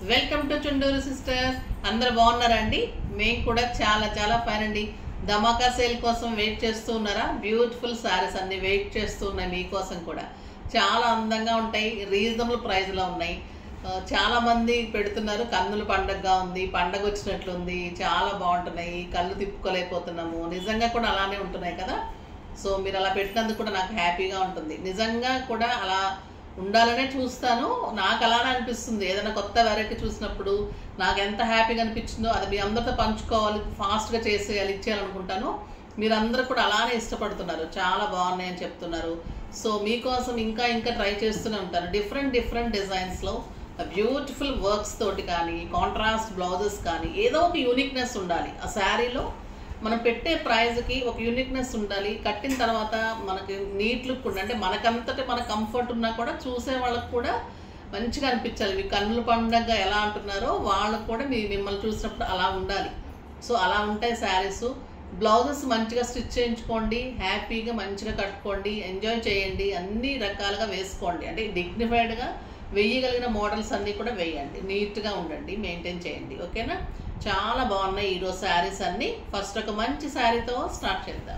Welcome to Chunduru sisters అందరు బాగున్నారండి మేము కూడా చాలా చాలా ఫైన్ అండి ధమాకా సేల్ కోసం వెయిట్ చేస్తూ ఉన్నారా బ్యూటిఫుల్ సారీస్ అన్ని వెయిట్ చేస్తూ ఉన్నాయి మీకోసం కూడా చాలా అందంగా ఉంటాయి రీజనబుల్ ప్రైస్లో ఉన్నాయి ఆ, చాలా మంది పెడుతున్నారు కన్నుల పండగగా ఉంది పండగ వచ్చినట్లుంది చాలా బాగుంటున్నాయి కళ్ళు తిప్పుకోలేకపోతున్నాము నిజంగా కూడా అలానే ఉంటున్నాయి కదా సో మీరు అలా పెట్టినందుకు కూడా నాకు హ్యాపీగా ఉంటుంది నిజంగా కూడా అలా ఉండాలనే చూస్తాను నాకు అలానే అనిపిస్తుంది ఏదైనా కొత్త వెరైటీ చూసినప్పుడు నాకు ఎంత హ్యాపీగా అనిపించిందో అది మీ అందరితో పంచుకోవాలి ఫాస్ట్గా చేసేయాలి ఇచ్చేయాలనుకుంటాను మీరందరూ కూడా అలానే ఇష్టపడుతున్నారు చాలా బాగున్నాయని చెప్తున్నారు సో మీకోసం ఇంకా ఇంకా ట్రై చేస్తూనే ఉంటాను డిఫరెంట్ డిఫరెంట్ డిజైన్స్లో బ్యూటిఫుల్ వర్క్స్ తోటి కానీ కాంట్రాస్ట్ బ్లౌజెస్ కానీ ఏదో ఒక యూనిక్నెస్ ఉండాలి ఆ శారీలో మనం పెట్టే ప్రైజ్కి ఒక యూనిక్నెస్ ఉండాలి కట్టిన తర్వాత మనకి నీట్ లుక్ ఉండాలి అంటే మనకంతటి మన కంఫర్ట్ ఉన్నా కూడా చూసే వాళ్ళకి కూడా మంచిగా అనిపించాలి మీ కన్నుల పండగ ఎలా అంటున్నారో వాళ్ళకు కూడా మీ మిమ్మల్ని చూసినప్పుడు అలా ఉండాలి సో అలా ఉంటాయి శారీస్ బ్లౌజెస్ మంచిగా స్టిచ్ చేయించుకోండి హ్యాపీగా మంచిగా కట్టుకోండి ఎంజాయ్ చేయండి అన్ని రకాలుగా వేసుకోండి అంటే డిగ్నిఫైడ్గా వేయగలిగిన మోడల్స్ అన్నీ కూడా వేయండి నీట్గా ఉండండి మెయింటైన్ చేయండి ఓకేనా చాలా బాగున్నాయి ఈరోజు శారీస్ అన్నీ ఫస్ట్ ఒక మంచి శారీతో స్టార్ట్ చేద్దాం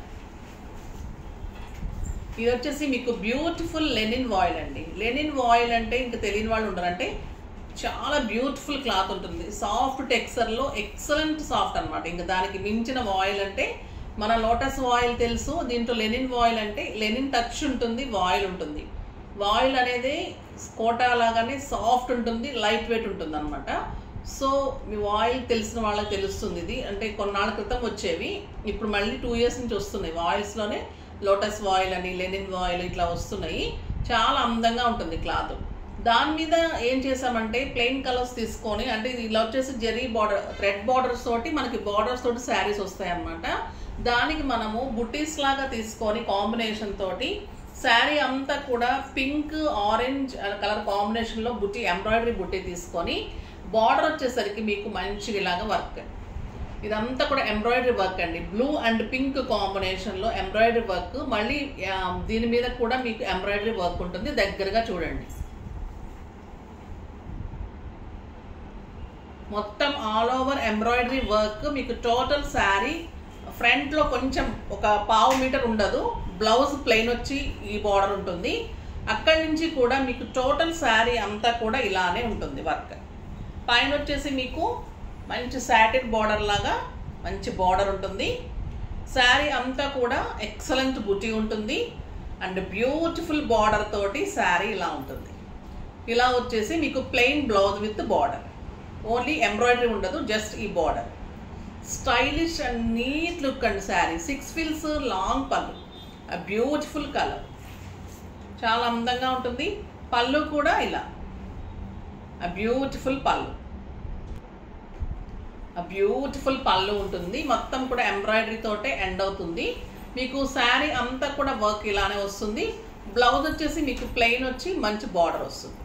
ఇది వచ్చేసి మీకు బ్యూటిఫుల్ లెనిన్ వాయిల్ అండి లెనిన్ వాయిల్ అంటే ఇంకా తెలియని వాళ్ళు ఉండరు అంటే చాలా బ్యూటిఫుల్ క్లాత్ ఉంటుంది సాఫ్ట్ టెక్స్చర్లో ఎక్సలెంట్ సాఫ్ట్ అనమాట ఇంకా దానికి మించిన వాయిల్ అంటే మన లోటస్ వాయిల్ తెలుసు దీంట్లో లెనిన్ వాయిల్ అంటే లెనిన్ టచ్ ఉంటుంది వాయిల్ ఉంటుంది వాయిల్ అనేది కోటా లాగానే సాఫ్ట్ ఉంటుంది లైట్ వెయిట్ ఉంటుంది అనమాట సో మీ వాయిల్ తెలిసిన వాళ్ళకి తెలుస్తుంది ఇది అంటే కొన్నాళ్ళ క్రితం వచ్చేవి ఇప్పుడు మళ్ళీ టూ ఇయర్స్ నుంచి వస్తున్నాయి వాయిల్స్లోనే లోటస్ వాయిల్ అని లెనిన్ వాయిల్ ఇట్లా వస్తున్నాయి చాలా అందంగా ఉంటుంది క్లాత్ దాని మీద ఏం చేసామంటే ప్లెయిన్ కలర్స్ తీసుకొని అంటే ఇది ఇలా వచ్చేసి జెరీ బార్డర్ థ్రెడ్ బార్డర్స్ తోటి మనకి బార్డర్స్ తోటి శారీస్ వస్తాయి అనమాట దానికి మనము బుటీస్ లాగా తీసుకొని కాంబినేషన్ తోటి శారీ అంతా కూడా పింక్ ఆరెంజ్ కలర్ కాంబినేషన్లో బుట్టి ఎంబ్రాయిడరీ బుట్టి తీసుకొని బార్డర్ వచ్చేసరికి మీకు మంచిగా ఇలాగా వర్క్ ఇదంతా కూడా ఎంబ్రాయిడరీ వర్క్ అండి బ్లూ అండ్ పింక్ కాంబినేషన్లో ఎంబ్రాయిడరీ వర్క్ మళ్ళీ ఆ, దీని మీద కూడా మీకు ఎంబ్రాయిడరీ వర్క్ ఉంటుంది దగ్గరగా చూడండి మొత్తం ఆల్ ఓవర్ ఎంబ్రాయిడరీ వర్క్ మీకు టోటల్ శారీ ఫ్రంట్లో కొంచెం ఒక పావు మీటర్ ఉండదు బ్లౌజ్ ప్లెయిన్ వచ్చి ఈ బార్డర్ ఉంటుంది అక్కడి నుంచి కూడా మీకు టోటల్ శారీ అంతా కూడా ఇలానే ఉంటుంది వర్క్ పైన వచ్చేసి మీకు మంచి సాటిన్ బార్డర్ లాగా మంచి బార్డర్ ఉంటుంది శారీ అంతా కూడా ఎక్సలెంట్ బుటీ ఉంటుంది అండ్ బ్యూటిఫుల్ బార్డర్ తోటి శారీ ఇలా ఉంటుంది ఇలా వచ్చేసి మీకు plain blouse with border only embroidery ఉండదు జస్ట్ ఈ border stylish and neat look and sari six fills long పళ్ళు బ్యూటిఫుల్ కలర్ చాలా అందంగా ఉంటుంది పళ్ళు కూడా ఇలా ఆ బ్యూటిఫుల్ పళ్ళు ఆ బ్యూటిఫుల్ పళ్ళు ఉంటుంది మొత్తం కూడా ఎంబ్రాయిడరీ తోటే ఎండ్ అవుతుంది మీకు శారీ అంతా కూడా వర్క్ ఇలానే వస్తుంది బ్లౌజ్ వచ్చేసి మీకు ప్లెయిన్ వచ్చి మంచి బార్డర్ వస్తుంది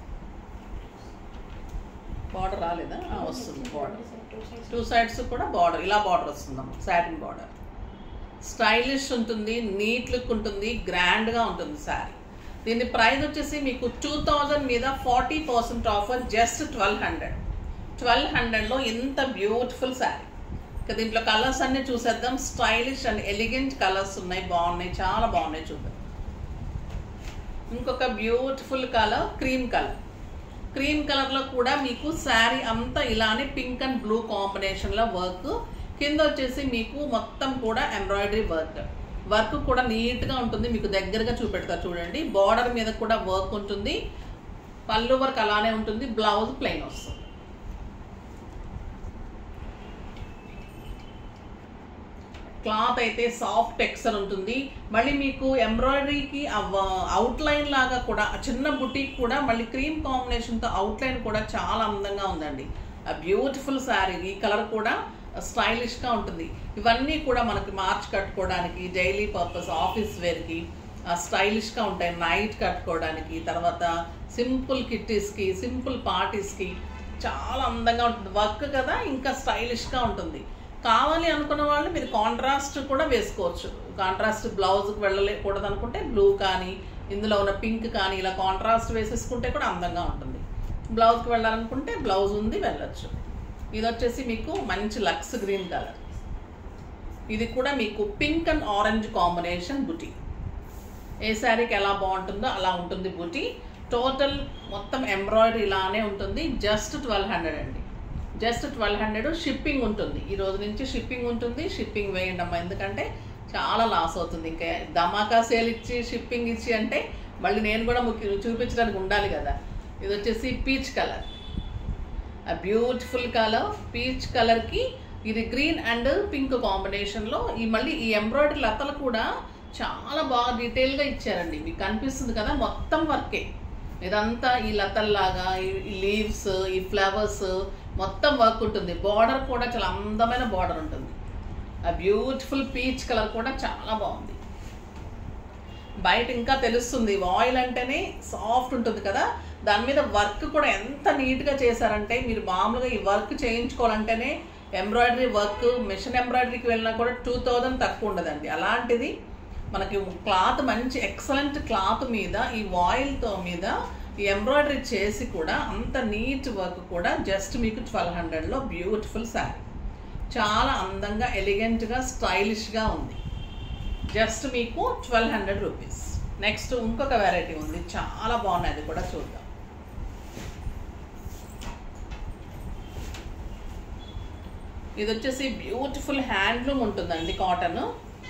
బార్డర్ రాలేదా ఆ, వస్తుంది బార్డర్ టూ సైడ్స్ కూడా బార్డర్ ఇలా బార్డర్ వస్తుందమ్మా సాటిన్ బార్డర్ స్టైలిష్ ఉంటుంది నీట్ లుక్ ఉంటుంది గ్రాండ్గా ఉంటుంది శారీ దీని ప్రైస్ వచ్చేసి మీకు టూ థౌజండ్ మీద forty percent offer just twelve hundred twelve హండ్రెడ్లో ఎంత బ్యూటిఫుల్ శారీ ఇక దీంట్లో కలర్స్ అన్నీ చూసేద్దాం స్టైలిష్ అండ్ ఎలిగెంట్ కలర్స్ ఉన్నాయి బాగున్నాయి చాలా బాగున్నాయి చూద్దాం ఇంకొక beautiful colour cream colour cream కలర్లో కూడా మీకు శారీ అంతా ఇలానే పింక్ అండ్ బ్లూ కాంబినేషన్లో వర్క్ కింద వచ్చేసి మీకు మొత్తం కూడా ఎంబ్రాయిడరీ వర్క్ వర్క్ కూడా నీట్గా ఉంటుంది మీకు దగ్గరగా చూపెడతా చూడండి బార్డర్ మీద కూడా వర్క్ ఉంటుంది పళ్ళు వర్క్ అలానే ఉంటుంది బ్లౌజ్ ప్లెయిన్ వస్తుంది క్లాత్ అయితే సాఫ్ట్ టెక్స్చర్ ఉంటుంది మళ్ళీ మీకు ఎంబ్రాయిడరీకి అవుట్లైన్ లాగా కూడా ఆ చిన్న బుటీక్ కూడా మళ్ళీ క్రీమ్ కాంబినేషన్తో అవుట్లైన్ కూడా చాలా అందంగా ఉందండి ఆ బ్యూటిఫుల్ శారీ ఈ కలర్ కూడా స్టైలిష్గా ఉంటుంది ఇవన్నీ కూడా మనకి మార్చ్ కట్టుకోవడానికి డైలీ పర్పస్ ఆఫీస్ వేర్కి స్టైలిష్గా ఉంటాయి నైట్ కట్టుకోవడానికి తర్వాత సింపుల్ కిట్టీస్కి సింపుల్ పార్టీస్కి చాలా అందంగా ఉంటుంది వర్క్ కదా ఇంకా స్టైలిష్గా ఉంటుంది కావాలి అనుకున్న వాళ్ళు మీరు కాంట్రాస్ట్ కూడా వేసుకోవచ్చు కాంట్రాస్ట్ బ్లౌజ్కి వెళ్ళలేకూడదు అనుకుంటే బ్లూ కానీ ఇందులో ఉన్న పింక్ కానీ ఇలా కాంట్రాస్ట్ వేసేసుకుంటే కూడా అందంగా ఉంటుంది బ్లౌజ్కి వెళ్ళాలనుకుంటే బ్లౌజ్ ఉంది వెళ్ళొచ్చు ఇది వచ్చేసి మీకు మంచి లక్స్ గ్రీన్ కలర్ ఇది కూడా మీకు పింక్ అండ్ ఆరెంజ్ కాంబినేషన్ బుటీ ఏ శారీకి ఎలా బాగుంటుందో అలా ఉంటుంది బుటీ టోటల్ మొత్తం ఎంబ్రాయిడరీ ఇలానే ఉంటుంది జస్ట్ ట్వెల్వ్ హండ్రెడ్ అండి జస్ట్ ట్వెల్వ్ హండ్రెడ్ షిప్పింగ్ ఉంటుంది ఈ రోజు నుంచి షిప్పింగ్ ఉంటుంది షిప్పింగ్ వేయండి అమ్మా ఎందుకంటే చాలా లాస్ అవుతుంది ఇంకా ధమాకా సేల్ ఇచ్చి షిప్పింగ్ ఇచ్చి అంటే మళ్ళీ నేను కూడా ముఖ్య చూపించడానికి ఉండాలి కదా ఇది వచ్చేసి పీచ్ కలర్ ఆ బ్యూటిఫుల్ కలర్ పీచ్ కలర్కి ఇది గ్రీన్ అండ్ పింక్ కాంబినేషన్లో ఈ మళ్ళీ ఈ ఎంబ్రాయిడరీ లతలు కూడా చాలా బాగా డీటెయిల్గా ఇచ్చారండి మీకు కనిపిస్తుంది కదా మొత్తం వర్కే ఇదంతా ఈ లతల్లాగా ఈ లీవ్స్ ఈ ఫ్లవర్స్ మొత్తం వర్క్ ఉంటుంది బార్డర్ కూడా చాలా అందమైన బార్డర్ ఉంటుంది ఆ బ్యూటిఫుల్ పీచ్ కలర్ కూడా చాలా బాగుంది బయట ఇంకా తెలుస్తుంది ఆయిల్ అంటేనే సాఫ్ట్ ఉంటుంది కదా దాని మీద వర్క్ కూడా ఎంత నీట్గా చేశారంటే మీరు మామూలుగా ఈ వర్క్ చేయించుకోవాలంటేనే ఎంబ్రాయిడరీ వర్క్ మిషన్ ఎంబ్రాయిడరీకి వెళ్ళినా కూడా టూ థౌజండ్ తక్కువ ఉండదండి అలాంటిది మనకి క్లాత్ మంచి ఎక్సలెంట్ క్లాత్ మీద ఈ వాయిల్తో మీద ఈ ఎంబ్రాయిడరీ చేసి కూడా అంత నీట్ వర్క్ కూడా జస్ట్ మీకు ట్వెల్వ్ హండ్రెడ్లో బ్యూటిఫుల్ శారీ చాలా అందంగా ఎలిగెంట్గా స్టైలిష్గా ఉంది జస్ట్ మీకు ట్వెల్వ్ హండ్రెడ్ రూపీస్ నెక్స్ట్ ఇంకొక వెరైటీ ఉంది చాలా బాగున్నాయి అది కూడా చూద్దాం ఇది వచ్చేసి బ్యూటిఫుల్ హ్యాండ్లూమ్ ఉంటుందండి కాటన్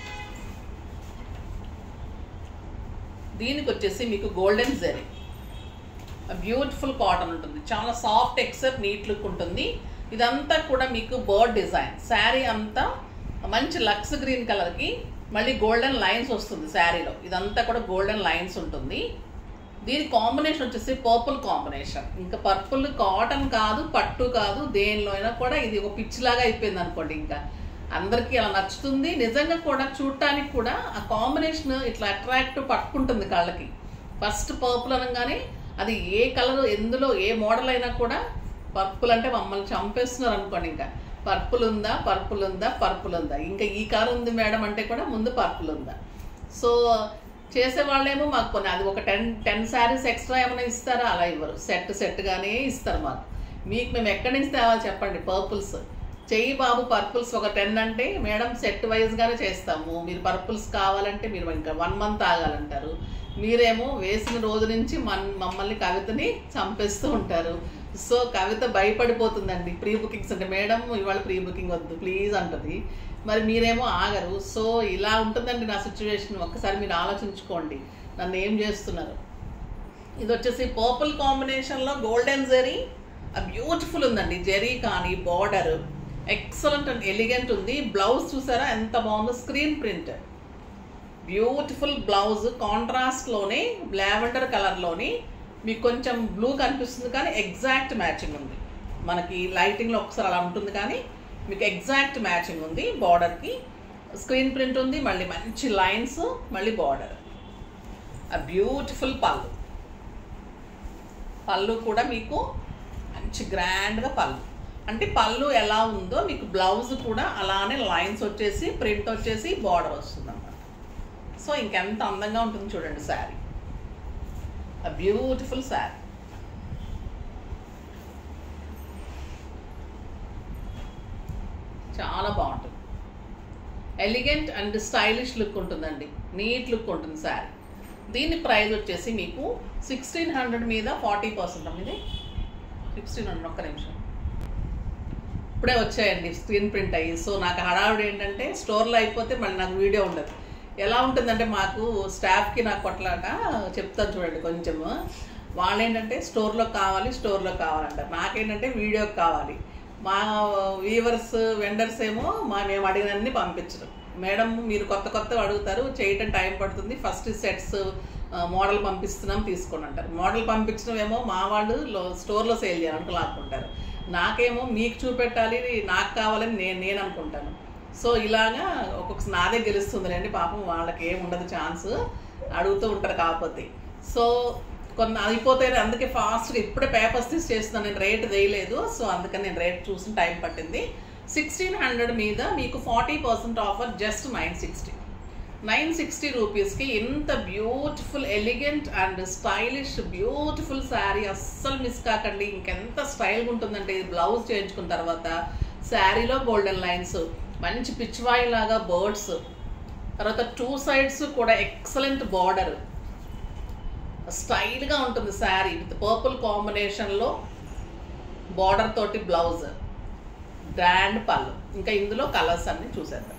దీనికి వచ్చేసి మీకు గోల్డెన్ జెరీ బ్యూటిఫుల్ కాటన్ ఉంటుంది చాలా సాఫ్ట్ ఎక్సెప్ట్ నీట్ లుక్ ఉంటుంది ఇదంతా కూడా మీకు బర్డ్ డిజైన్ శారీ అంతా మంచి లక్స్ గ్రీన్ కలర్కి మళ్ళీ గోల్డెన్ లైన్స్ వస్తుంది శారీలో ఇదంతా కూడా గోల్డెన్ లైన్స్ ఉంటుంది దీని కాంబినేషన్ వచ్చేసి పర్పుల్ కాంబినేషన్ ఇంకా పర్పుల్ కాటన్ కాదు పట్టు కాదు దేనిలో అయినా కూడా ఇది ఒక పిచ్ లాగా అయిపోయింది అనుకోండి ఇంకా అందరికీ అలా నచ్చుతుంది నిజంగా కూడా చూడటానికి కూడా ఆ కాంబినేషన్ ఇట్లా అట్రాక్ట్ పట్టుకుంటుంది కళ్ళకి ఫస్ట్ పర్పుల్ అనగానే అది ఏ కలర్ ఎందులో ఏ మోడల్ అయినా కూడా పర్పుల్ అంటే మమ్మల్ని చంపేస్తున్నారు అనుకోండి ఇంకా పర్పుల్ ఉందా పర్పుల్ ఉందా పర్పుల్ ఉందా ఇంకా ఈ కలర్ ఉంది మేడం అంటే కూడా ముందు పర్పుల్ ఉందా సో చేసే వాళ్ళేమో మాకు కొన్ని అది ఒక టెన్ టెన్ శారీస్ ఎక్స్ట్రా ఏమైనా ఇస్తారా అలా ఇవ్వరు సెట్ సెట్గానే ఇస్తారు మాకు మీకు మేము ఎక్కడి నుంచి తేవాలి చెప్పండి పర్పుల్స్ చెయ్యి బాబు పర్పుల్స్ ఒక టెన్ అంటే మేడం సెట్ వైజ్గానే చేస్తాము మీరు పర్పుల్స్ కావాలంటే మీరు ఇంకా వన్ మంత్ ఆగాలంటారు మీరేమో వేసిన రోజు నుంచి మన్ మమ్మల్ని కవితని చంపేస్తూ ఉంటారు సో కవిత భయపడిపోతుందండి ప్రీ బుకింగ్స్ అంటే మేడం ఇవాళ ప్రీ బుకింగ్ వద్దు ప్లీజ్ అంటది మరి మీరేమో ఆగరు సో ఇలా ఉంటుందండి నా సిచ్యువేషన్ ఒక్కసారి మీరు ఆలోచించుకోండి నన్ను ఏం చేస్తున్నారు ఇది వచ్చేసి పర్పుల్ కాంబినేషన్లో గోల్డెన్ జెరీ బ్యూటిఫుల్ ఉందండి జెరీ కానీ బార్డర్ ఎక్సలెంట్ అండ్ ఎలిగెంట్ ఉంది బ్లౌజ్ చూసారా ఎంత బాగుందో స్క్రీన్ ప్రింట్ బ్యూటిఫుల్ బ్లౌజ్ కాంట్రాస్ట్లోనే లావెండర్ కలర్లోని మీకు కొంచెం బ్లూ కనిపిస్తుంది కానీ ఎగ్జాక్ట్ మ్యాచింగ్ ఉంది మనకి లైటింగ్లో ఒకసారి అలా ఉంటుంది కానీ మీకు ఎగ్జాక్ట్ మ్యాచింగ్ ఉంది బార్డర్కి స్క్రీన్ ప్రింట్ ఉంది మళ్ళీ మంచి లైన్స్ మళ్ళీ బార్డర్ ఆ బ్యూటిఫుల్ పళ్ళు పళ్ళు కూడా మీకు మంచి గ్రాండ్గా పళ్ళు అంటే పళ్ళు ఎలా ఉందో మీకు బ్లౌజ్ కూడా అలానే లైన్స్ వచ్చేసి ప్రింట్ వచ్చేసి బార్డర్ వస్తుంది అన్నమాట సో ఇంకెంత అందంగా ఉంటుంది చూడండి శారీ a beautiful saree. చాలా బాగుంటుంది ఎలిగెంట్ అండ్ స్టైలిష్ లుక్ ఉంటుందండి నీట్ లుక్ ఉంటుంది శారీ దీని ప్రైస్ వచ్చేసి మీకు సిక్స్టీన్ హండ్రెడ్ మీద ఫార్టీ పర్సెంట్ ఇది సిక్స్టీన్ హండ్రెడ్ ఒక్క నిమిషం ఇప్పుడే వచ్చాయండి స్క్రీన్ ప్రింట్ అయ్యి సో నాకు హడావుడి ఏంటంటే స్టోర్లో అయిపోతే మళ్ళీ నాకు వీడియో ఉండదు ఎలా ఉంటుందంటే మాకు స్టాఫ్కి నాకు కొట్లాట చెప్తాను చూడండి కొంచెము వాళ్ళు ఏంటంటే స్టోర్లో కావాలి స్టోర్లో కావాలంటారు నాకేంటంటే వీడియోకి కావాలి మా వీవర్స్ వెండర్స్ ఏమో మా మేము అడిగినన్ని పంపించడం మేడం మీరు కొత్త కొత్తవి అడుగుతారు చేయటం టైం పడుతుంది ఫస్ట్ సెట్స్ మోడల్ పంపిస్తున్నాం తీసుకోండి అంటారు మోడల్ పంపించడం ఏమో మా వాళ్ళు స్టోర్లో సేల్ చేయాలనుకో లాక్కుంటారు నాకేమో మీకు చూపెట్టాలి నాకు కావాలని నేను నేను అనుకుంటాను సో ఇలాగా ఒక్కొక్క నాదే గెలుస్తుందిలేండి పాపం వాళ్ళకి ఏం ఉండదు ఛాన్స్ అడుగుతూ ఉంటారు కాకపోతే సో కొన్ని అయిపోతే అందుకే ఫాస్ట్గా ఇప్పుడే పేపర్స్ తీసి చేస్తున్నాను నేను రేట్ వేయలేదు సో అందుకని నేను రేట్ చూసిన టైం పట్టింది సిక్స్టీన్ హండ్రెడ్ మీద మీకు forty percent offer just nine sixty nine sixty రూపీస్కి ఇంత beautiful elegant and stylish beautiful sari అస్సలు మిస్ కాకండి ఇంకెంత స్టైల్గా ఉంటుందంటే ఇది బ్లౌజ్ చేయించుకున్న తర్వాత శారీలో గోల్డెన్ లైన్స్ మంచి పిచ్వాయి లాగా బర్డ్స్ తర్వాత టూ సైడ్స్ కూడా ఎక్సలెంట్ బార్డర్ స్టైల్గా ఉంటుంది శారీ విత్ పర్పుల్ కాంబినేషన్లో బార్డర్ తోటి బ్లౌజ్ గ్రాండ్ పళ్ళు ఇంకా ఇందులో కలర్స్ అన్ని చూసేద్దాం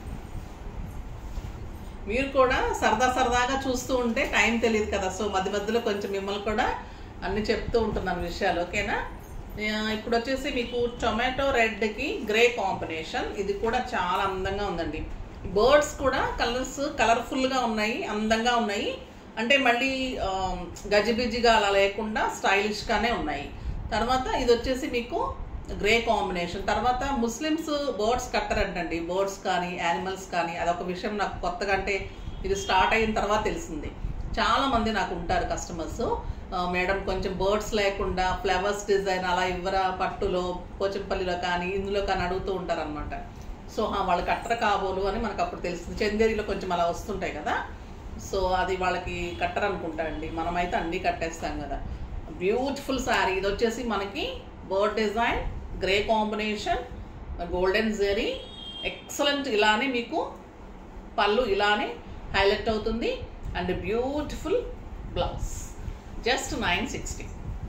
మీరు కూడా సరదా సరదాగా చూస్తూ ఉంటే టైం తెలియదు కదా సో మధ్య మధ్యలో కొంచెం మిమ్మల్ని కూడా అన్ని చెప్తూ ఉంటున్నాను విషయాలు ఓకేనా ఆ, ఇప్పుడు వచ్చేసి మీకు టొమాటో రెడ్కి గ్రే కాంబినేషన్ ఇది కూడా చాలా అందంగా ఉందండి బర్డ్స్ కూడా కలర్స్ కలర్ఫుల్గా ఉన్నాయి అందంగా ఉన్నాయి అంటే మళ్ళీ ఆ, గజిబిజిగా అలా లేకుండా స్టైలిష్గానే ఉన్నాయి తర్వాత ఇది వచ్చేసి మీకు గ్రే కాంబినేషన్ తర్వాత ముస్లిమ్స్ బర్డ్స్ కట్టరంటండి బర్డ్స్ కానీ యానిమల్స్ కానీ అదొక విషయం నాకు కొత్తగా అంటే ఇది స్టార్ట్ అయిన తర్వాత తెలిసింది చాలా మంది నాకు ఉంటారు కస్టమర్స్ మేడం కొంచెం బర్డ్స్ లేకుండా ఫ్లవర్స్ డిజైన్ అలా ఇవ్వరా పట్టులో పోచంపల్లిలో కానీ ఇందులో కానీ అడుగుతూ ఉంటారు అనమాట సో ఆ, వాళ్ళు కట్టర కాబోలు అని మనకు అప్పుడు తెలుస్తుంది చందేరిలో కొంచెం అలా వస్తుంటాయి కదా సో అది వాళ్ళకి కట్టరు అనుకుంటా అండి మనమైతే అన్నీ కట్టేస్తాం కదా బ్యూటిఫుల్ శారీ ఇది వచ్చేసి మనకి bird design grey combination golden zari excellent ఇలానే మీకు పళ్ళు ఇలానే హైలైట్ అవుతుంది and beautiful blouse just nine sixty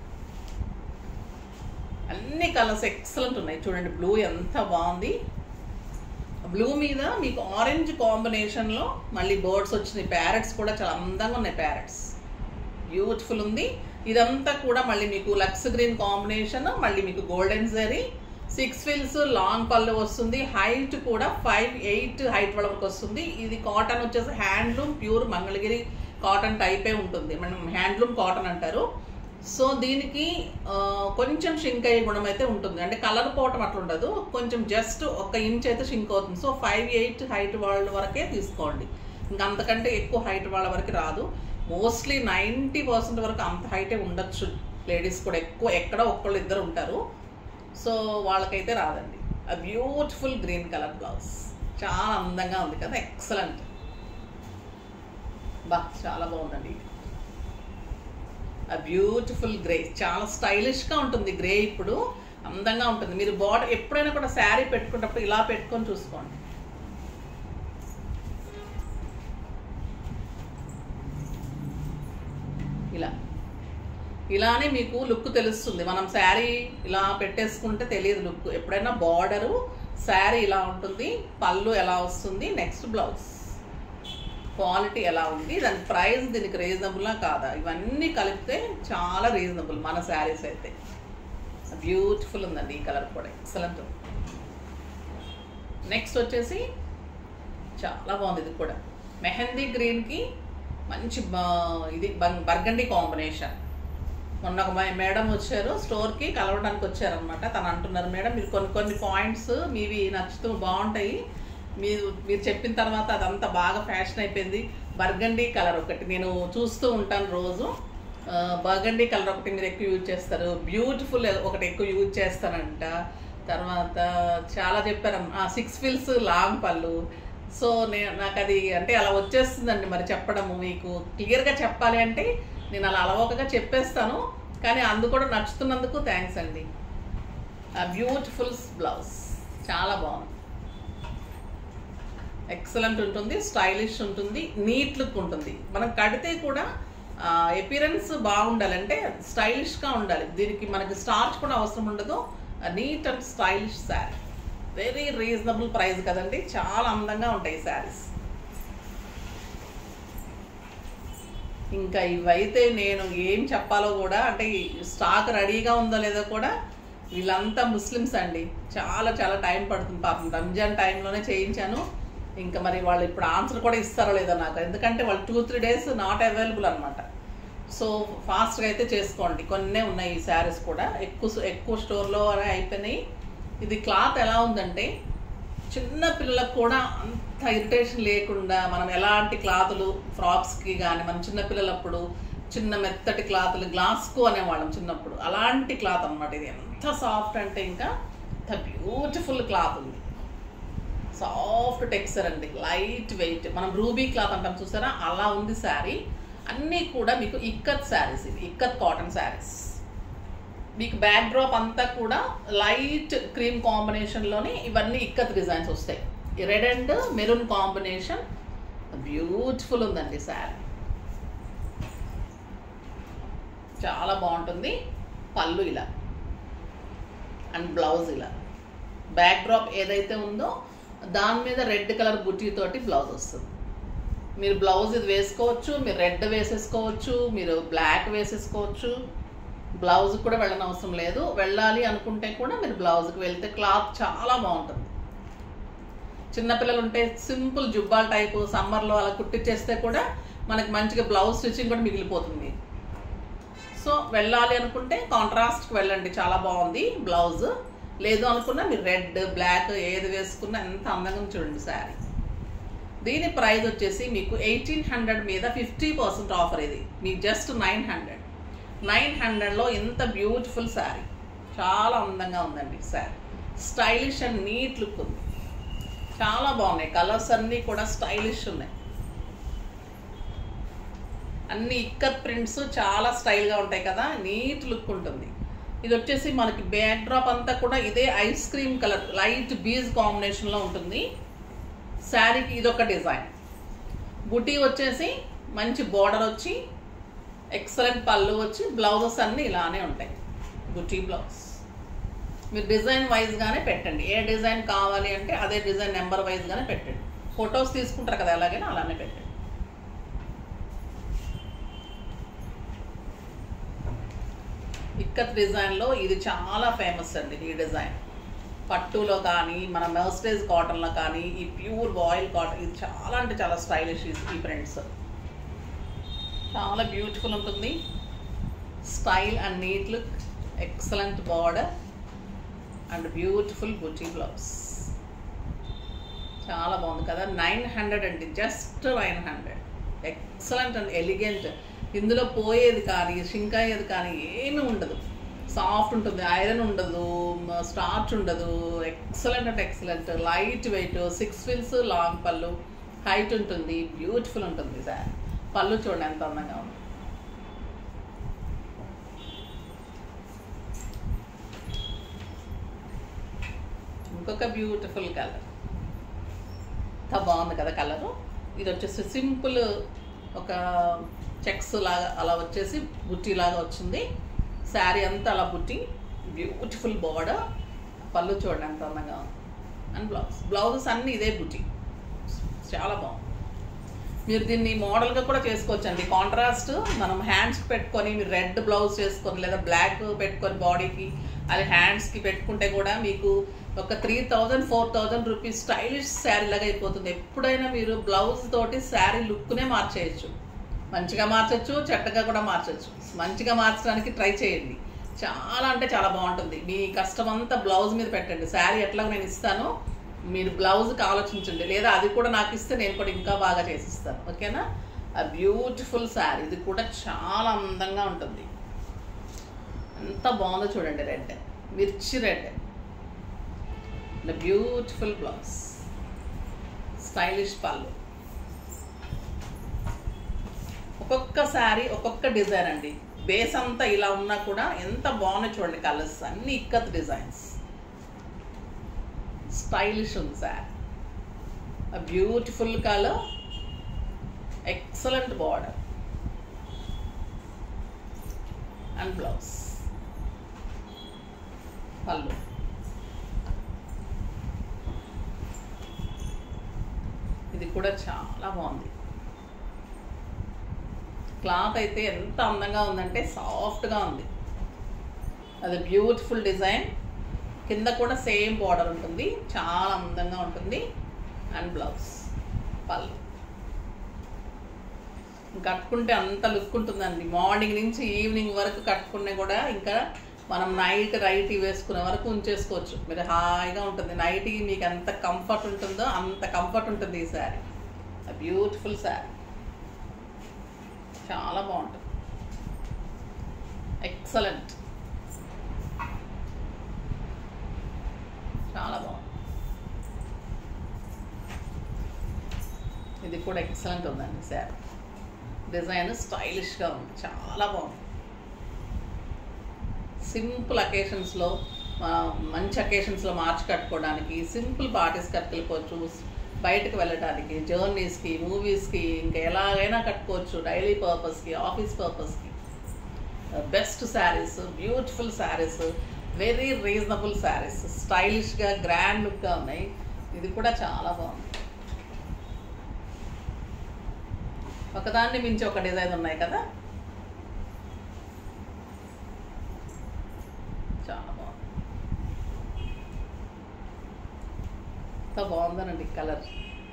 అన్ని కలర్స్ ఎక్సలెంట్ ఉన్నాయి చూడండి బ్లూ ఎంత బాగుంది బ్లూ మీద మీకు ఆరెంజ్ కాంబినేషన్లో మళ్ళీ బర్డ్స్ వచ్చినాయి ప్యారెట్స్ కూడా చాలా అందంగా ఉన్నాయి ప్యారెట్స్ బ్యూటిఫుల్ ఉంది ఇదంతా కూడా మళ్ళీ మీకు లక్స్ గ్రీన్ కాంబినేషన్ మళ్ళీ మీకు golden zari six fills long పళ్ళు వస్తుంది హైట్ కూడా ఫైవ్ ఎయిట్ హైట్ వరకు వస్తుంది ఇది కాటన్ వచ్చేసి హ్యాండ్లూమ్ ప్యూర్ మంగళగిరి కాటన్ టైపే ఉంటుంది మనం హ్యాండ్లూమ్ కాటన్ అంటారు సో దీనికి ఆ, కొంచెం షింక్ అయ్యే గుణం అయితే ఉంటుంది అంటే కలర్ పోవటం అట్లా ఉండదు కొంచెం జస్ట్ ఒక ఇంచ్ అయితే షింక్ అవుతుంది సో ఫైవ్ ఎయిట్ హైట్ వాళ్ళ వరకే తీసుకోండి ఇంకా అంతకంటే ఎక్కువ హైట్ వాళ్ళ వరకు రాదు మోస్ట్లీ నైంటీ పర్సెంట్ వరకు అంత హైటే ఉండొచ్చు లేడీస్ కూడా ఎక్కువ ఎక్కడ ఒక్కళ్ళు ఇద్దరు ఉంటారు సో వాళ్ళకైతే రాదండి ఆ బ్యూటిఫుల్ గ్రీన్ కలర్ బ్లౌజ్ చాలా అందంగా ఉంది కదా ఎక్సలెంట్ బా చాలా బాగుందండి ఇది ఆ బ్యూటిఫుల్ గ్రే చాలా స్టైలిష్గా ఉంటుంది గ్రే ఇప్పుడు అందంగా ఉంటుంది మీరు బార్డర్ ఎప్పుడైనా కూడా శారీ పెట్టుకున్నప్పుడు ఇలా పెట్టుకొని చూసుకోండి ఇలా ఇలానే మీకు లుక్ తెలుస్తుంది మనం శారీ ఇలా పెట్టేసుకుంటే తెలియదు లుక్ ఎప్పుడైనా బార్డరు శారీ ఇలా ఉంటుంది పళ్ళు ఎలా వస్తుంది నెక్స్ట్ బ్లౌజ్ క్వాలిటీ ఎలా ఉంది దాని ప్రైస్ దీనికి రీజనబుల్లా కాదా ఇవన్నీ కలిపితే చాలా రీజనబుల్ మన శారీస్ అయితే బ్యూటిఫుల్ ఉందండి ఈ కలర్ కూడా ఎక్సలెంట్ నెక్స్ట్ వచ్చేసి చాలా బాగుంది ఇది కూడా మెహందీ గ్రీన్కి మంచి బా- ఇది బం- బర్గండి కాంబినేషన్ మొన్న ఒక మే- మేడం వచ్చారు స్టోర్కి కలవడానికి వచ్చారనమాట తను అంటున్నారు మేడం మీరు కొన్ని కొన్ని పాయింట్స్ మీవి నచ్చుతూ బాగుంటాయి మీరు మీరు చెప్పిన తర్వాత అదంతా బాగా ఫ్యాషన్ అయిపోయింది బర్గండీ కలర్ ఒకటి నేను చూస్తూ ఉంటాను రోజు ఆ, బర్గండీ కలర్ ఒకటి మీరు ఎక్కువ యూజ్ చేస్తారు బ్యూటిఫుల్ ఒకటి ఎక్కువ యూజ్ చేస్తారంట తర్వాత చాలా చెప్పారు సిక్స్ ఫిల్స్ లాంగ్ పళ్ళు సో నేను నాకు అది అంటే అలా వచ్చేస్తుందండి మరి చెప్పడము మీకు క్లియర్గా చెప్పాలి అంటే నేను అలా అలవోకగా చెప్పేస్తాను కానీ అందు కూడా నచ్చుతున్నందుకు థ్యాంక్స్ అండి బ్యూటిఫుల్ బ్లౌజ్ చాలా బాగుంది ఎక్సలెంట్ ఉంటుంది స్టైలిష్ ఉంటుంది నీట్ లుక్ ఉంటుంది మనం కడితే కూడా ఎపిరెన్స్ బాగుండాలంటే స్టైలిష్గా ఉండాలి దీనికి మనకి స్టార్చ్ కూడా అవసరం ఉండదు neat and stylish sari very reasonable price కదండి చాలా అందంగా ఉంటాయి శారీస్ ఇంకా ఇవైతే నేను ఏం చెప్పాలో కూడా అంటే ఈ స్టాక్ రెడీగా ఉందో లేదో కూడా వీళ్ళంతా ముస్లిమ్స్ అండి చాలా చాలా టైం పడుతుంది పాపం రంజాన్ టైంలోనే చేయించాను ఇంకా మరి వాళ్ళు ఇప్పుడు ఆన్సర్ కూడా ఇస్తారో లేదో నాకు ఎందుకంటే వాళ్ళు two three days not available అనమాట సో ఫాస్ట్గా అయితే చేసుకోండి కొన్నే ఉన్నాయి ఈ శారీస్ కూడా ఎక్కువ ఎక్కువ స్టోర్లో అయిపోయినాయి ఇది క్లాత్ ఎలా ఉందంటే చిన్న పిల్లలకు కూడా అంత ఇరిటేషన్ లేకుండా మనం ఎలాంటి క్లాతులు ఫ్రాక్స్కి కానీ మనం చిన్న పిల్లలప్పుడు చిన్న మెత్తటి క్లాతులు గ్లాస్కో అనేవాళ్ళం చిన్నప్పుడు అలాంటి క్లాత్ అన్నమాట ఇది ఎంత సాఫ్ట్ అంటే ఇంకా ఎంత బ్యూటిఫుల్ క్లాత్ ఉంది సాఫ్ట్ టెక్స్చర్ అండి లైట్ వెయిట్ మనం రూబీ క్లాత్ అంటాం చూసారా అలా ఉంది శారీ అన్నీ కూడా మీకు ఇక్కత్ శారీస్ ఇవి ఇక్కత్ కాటన్ శారీస్ మీకు బ్యాక్ డ్రాప్ అంతా కూడా లైట్ క్రీమ్ కాంబినేషన్లోని ఇవన్నీ ఇక్కత్ డిజైన్స్ వస్తాయి red and maroon combination beautiful ఉందండి శారీ చాలా బాగుంటుంది పళ్ళు ఇలా అండ్ బ్లౌజ్ ఇలా బ్యాక్ డ్రాప్ ఏదైతే ఉందో దాని మీద రెడ్ కలర్ బుటీ తోటి బ్లౌజ్ వస్తుంది మీరు బ్లౌజ్ ఇది వేసుకోవచ్చు మీరు రెడ్ వేసేసుకోవచ్చు మీరు బ్లాక్ వేసేసుకోవచ్చు బ్లౌజ్ కూడా వెళ్ళని అవసరం లేదు వెళ్ళాలి అనుకుంటే కూడా మీరు బ్లౌజ్కి వెళ్తే క్లాత్ చాలా బాగుంటుంది చిన్నపిల్లలు ఉంటే సింపుల్ జుబ్బాల్ టైపు సమ్మర్లో అలా కుట్టించేస్తే కూడా మనకి మంచిగా బ్లౌజ్ స్టిచ్చింగ్ కూడా మిగిలిపోతుంది సో వెళ్ళాలి అనుకుంటే కాంట్రాస్ట్కి వెళ్ళండి చాలా బాగుంది బ్లౌజ్ లేదు అనుకున్నా మీరు రెడ్ బ్లాక్ ఏది వేసుకున్నా ఎంత అందంగా ఉంది చూడండి శారీ దీని ప్రైస్ వచ్చేసి మీకు ఎయిటీన్ హండ్రెడ్ మీద ఫిఫ్టీ పర్సెంట్ ఆఫర్ ఇది మీకు జస్ట్ నైన్ హండ్రెడ్ నైన్ హండ్రెడ్లో ఎంత బ్యూటిఫుల్ శారీ చాలా అందంగా ఉందండి sari stylish and neat look ఉంది చాలా బాగున్నాయి కలర్స్ అన్నీ కూడా స్టైలిష్ ఉన్నాయి అన్ని ఇక్కత్ ప్రింట్స్ చాలా స్టైల్గా ఉంటాయి కదా నీట్ లుక్ ఉంటుంది ఇది వచ్చేసి మనకి బ్యాక్ డ్రాప్ అంతా కూడా ఇదే ice cream colour light beige కాంబినేషన్లో ఉంటుంది శారీకి ఇదొక డిజైన్ బుటీ వచ్చేసి మంచి బోర్డర్ వచ్చి ఎక్సలెంట్ పళ్ళు వచ్చి బ్లౌజెస్ అన్నీ ఇలానే ఉంటాయి బుటీ బ్లౌజ్ మీరు డిజైన్ వైజ్గానే పెట్టండి ఏ డిజైన్ కావాలి అంటే అదే డిజైన్ నెంబర్ వైజ్గానే పెట్టండి ఫొటోస్ తీసుకుంటారు కదా ఎలాగైనా అలానే పెట్టండి ఇక్కత్ డిజైన్లో ఇది చాలా ఫేమస్ అండి ఈ డిజైన్ పట్టులో కానీ మన మెర్స్టేజ్ కాటన్లో కానీ ఈ ప్యూర్ బాయిల్ కాటన్ ఇది చాలా అంటే చాలా స్టైలిష్ ఈ ప్రింట్స్ చాలా బ్యూటిఫుల్ ఉంటుంది style and neat look excellent border and beautiful buti blouse చాలా బాగుంది కదా నైన్ హండ్రెడ్ అండి just nine hundred excellent and elegant ఇందులో పోయేది కానీ షింక్ అయ్యేది కానీ ఏమీ ఉండదు సాఫ్ట్ ఉంటుంది ఐరన్ ఉండదు స్టార్చ్ ఉండదు ఎక్సలెంట్ అంటే excellent light weight six fills long pallu height ఉంటుంది బ్యూటిఫుల్ ఉంటుంది సార్ పళ్ళు చూడండి ఎంత అందంగా ఉంది ఇంకొక బ్యూటిఫుల్ కలర్ ఎంత బాగుంది కదా కలరు ఇది వచ్చేసి సింపుల్ ఒక చెక్స్ లాగా అలా వచ్చేసి బుట్టి లాగా వచ్చింది శారీ అంతా అలా బుట్టి బ్యూటిఫుల్ బోర్డర్ పళ్ళు చూడండి ఎంత అందంగా ఉంది అండ్ బ్లౌజ్ బ్లౌజెస్ అన్నీ ఇదే బుట్టి చాలా బాగుంది మీరు దీన్ని మోడల్గా కూడా చేసుకోవచ్చు అండి కాంట్రాస్ట్ మనం హ్యాండ్స్కి పెట్టుకొని మీరు రెడ్ బ్లౌజ్ చేసుకొని లేదా బ్లాక్ పెట్టుకొని బాడీకి అది హ్యాండ్స్కి పెట్టుకుంటే కూడా మీకు ఒక three thousand four thousand rupees stylish sari లాగా అయిపోతుంది ఎప్పుడైనా మీరు బ్లౌజ్ తోటి శారీ లుక్నే మార్చేయచ్చు మంచిగా మార్చచ్చు చెడ్డగా కూడా మార్చచ్చు మంచిగా మార్చడానికి ట్రై చేయండి చాలా అంటే చాలా బాగుంటుంది మీ కష్టం అంతా బ్లౌజ్ మీద పెట్టండి శారీ ఎట్లా నేను ఇస్తాను మీరు బ్లౌజ్కి ఆలోచించండి లేదా అది కూడా నాకు ఇస్తే నేను కూడా ఇంకా బాగా చేసిస్తాను ఓకేనా ఆ బ్యూటిఫుల్ శారీ ఇది కూడా చాలా అందంగా ఉంటుంది ఎంత బాగుందో చూడండి రెడ్ మిర్చి రెడ్ బ్యూటిఫుల్ బ్లౌజ్ స్టైలిష్ పళ్ళు ఒక్కొక్క శారీ ఒక్కొక్క డిజైన్ అండి బేస్ అంతా ఇలా ఉన్నా కూడా ఎంత బాగున్నాయి చూడండి కలర్స్ అన్ని ఇక్కత్ డిజైన్స్ స్టైలిష్ ఉంది sir beautiful colour excellent border and blouse pallu ఇది కూడా చాలా బాగుంది క్లాత్ అయితే ఎంత అందంగా ఉందంటే సాఫ్ట్గా ఉంది అది బ్యూటిఫుల్ డిజైన్ కింద కూడా సేమ్ బార్డర్ ఉంటుంది చాలా అందంగా ఉంటుంది అండ్ బ్లౌజ్ పళ్ళు కట్టుకుంటే అంత లుక్ ఉంటుందండి మార్నింగ్ నుంచి ఈవినింగ్ వరకు కట్టుకునే కూడా ఇంకా మనం నైట్ నైటీ వేసుకునే వరకు ఉంచేసుకోవచ్చు మీరు హాయిగా ఉంటుంది నైటీ మీకు ఎంత కంఫర్ట్ ఉంటుందో అంత కంఫర్ట్ ఉంటుంది ఈ శారీ బ్యూటిఫుల్ శారీ చాలా బాగుంటుంది ఎక్సలెంట్ చాలా బాగుంది ఇది కూడా ఎక్సలెంట్ ఉందండి శారీ డిజైన్ స్టైలిష్గా ఉంది చాలా బాగుంది సింపుల్ అకేషన్స్లో మంచి అకేషన్స్లో మార్చి కట్టుకోవడానికి సింపుల్ పార్టీస్ కట్టుకెళ్ళిపోవచ్చు బయటకు వెళ్ళడానికి జర్నీస్కి మూవీస్కి ఇంకా ఎలాగైనా కట్టుకోవచ్చు డైలీ పర్పస్కి ఆఫీస్ పర్పస్కి best saris beautiful saris very reasonable saris స్టైలిష్గా గ్రాండ్ లుక్గా ఉన్నాయి ఇది కూడా చాలా బాగుంది ఒకదాన్ని మించి ఒక డిజైన్ ఉన్నాయి కదా చాలా బాగుంది ఎంత బాగుందనండి కలర్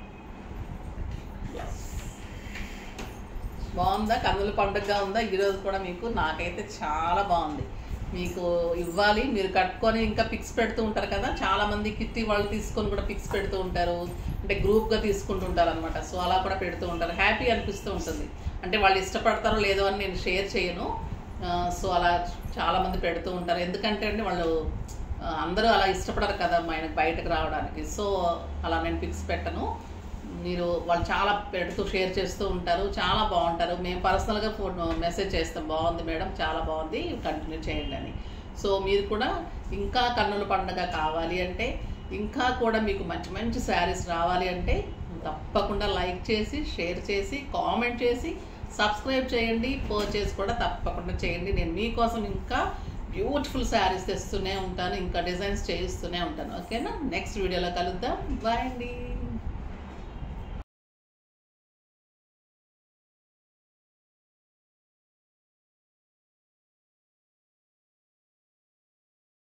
బాగుందా కన్నుల పండుగగా ఉందా ఈరోజు కూడా మీకు నాకైతే చాలా బాగుంది మీకు ఇవ్వాలి మీరు కట్టుకొని ఇంకా పిక్స్ పెడుతూ ఉంటారు కదా చాలా మంది కిట్టి వాళ్ళు తీసుకొని కూడా పిక్స్ పెడుతూ ఉంటారు అంటే గ్రూప్గా తీసుకుంటూ ఉంటారు అనమాట సో అలా కూడా పెడుతూ ఉంటారు హ్యాపీ అనిపిస్తూ ఉంటుంది అంటే వాళ్ళు ఇష్టపడతారో లేదో అని నేను షేర్ చేయను ఆ, సో అలా చాలా మంది పెడుతూ ఉంటారు ఎందుకంటే అండి వాళ్ళు ఆ, అందరూ అలా ఇష్టపడరు కదా ఆయనకు బయటకు రావడానికి సో అలా నేను పిక్స్ పెట్టను మీరు వాళ్ళు చాలా పెడుతూ షేర్ చేస్తూ ఉంటారు చాలా బాగుంటారు మేము పర్సనల్గా ఫోన్ మెసేజ్ చేస్తాం బాగుంది మేడం చాలా బాగుంది కంటిన్యూ చేయండి అని సో మీరు కూడా ఇంకా కన్నుల పండుగ కావాలి అంటే ఇంకా కూడా మీకు మంచి మంచి శారీస్ రావాలి అంటే తప్పకుండా లైక్ చేసి షేర్ చేసి కామెంట్ చేసి సబ్స్క్రైబ్ చేయండి పర్చేస్ కూడా తప్పకుండా చేయండి నేను మీకోసం ఇంకా బ్యూటిఫుల్ శారీస్ తెస్తూనే ఉంటాను ఇంకా డిజైన్స్ చేయిస్తూనే ఉంటాను ఓకేనా నెక్స్ట్ వీడియోలో కలుద్దాం బాయ్ అండి